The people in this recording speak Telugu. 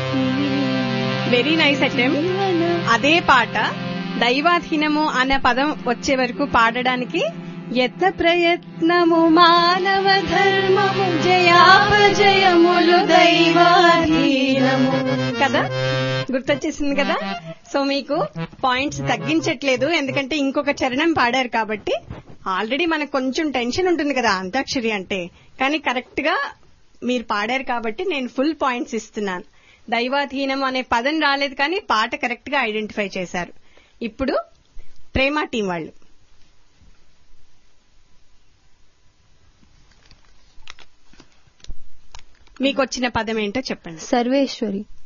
వెరీ నైస్ అటెంప్ట్ అదే పాట దైవాధీనము అనే పదం వచ్చే వరకు పాడడానికి యత్న ప్రయత్నము మానవ ధర్మము జయాపజయములు దైవాధీనము కదా గుర్తొచ్చేసింది కదా సో మీకు పాయింట్స్ తగ్గించట్లేదు ఎందుకంటే ఇంకొక చరణం పాడారు కాబట్టి ఆల్రెడీ మనకు కొంచెం టెన్షన్ ఉంటుంది కదా అంతాక్షరి అంటే కానీ కరెక్ట్ గా మీరు పాడారు కాబట్టి నేను ఫుల్ పాయింట్స్ ఇస్తున్నాను దైవాధీనం అనే పదం రాలేదు కానీ పాట కరెక్ట్ గా ఐడెంటిఫై చేశారు ఇప్పుడు ప్రేమ టీం వాళ్ళు మీకు వచ్చిన పదం ఏంటో చెప్పండి సర్వేశ్వరి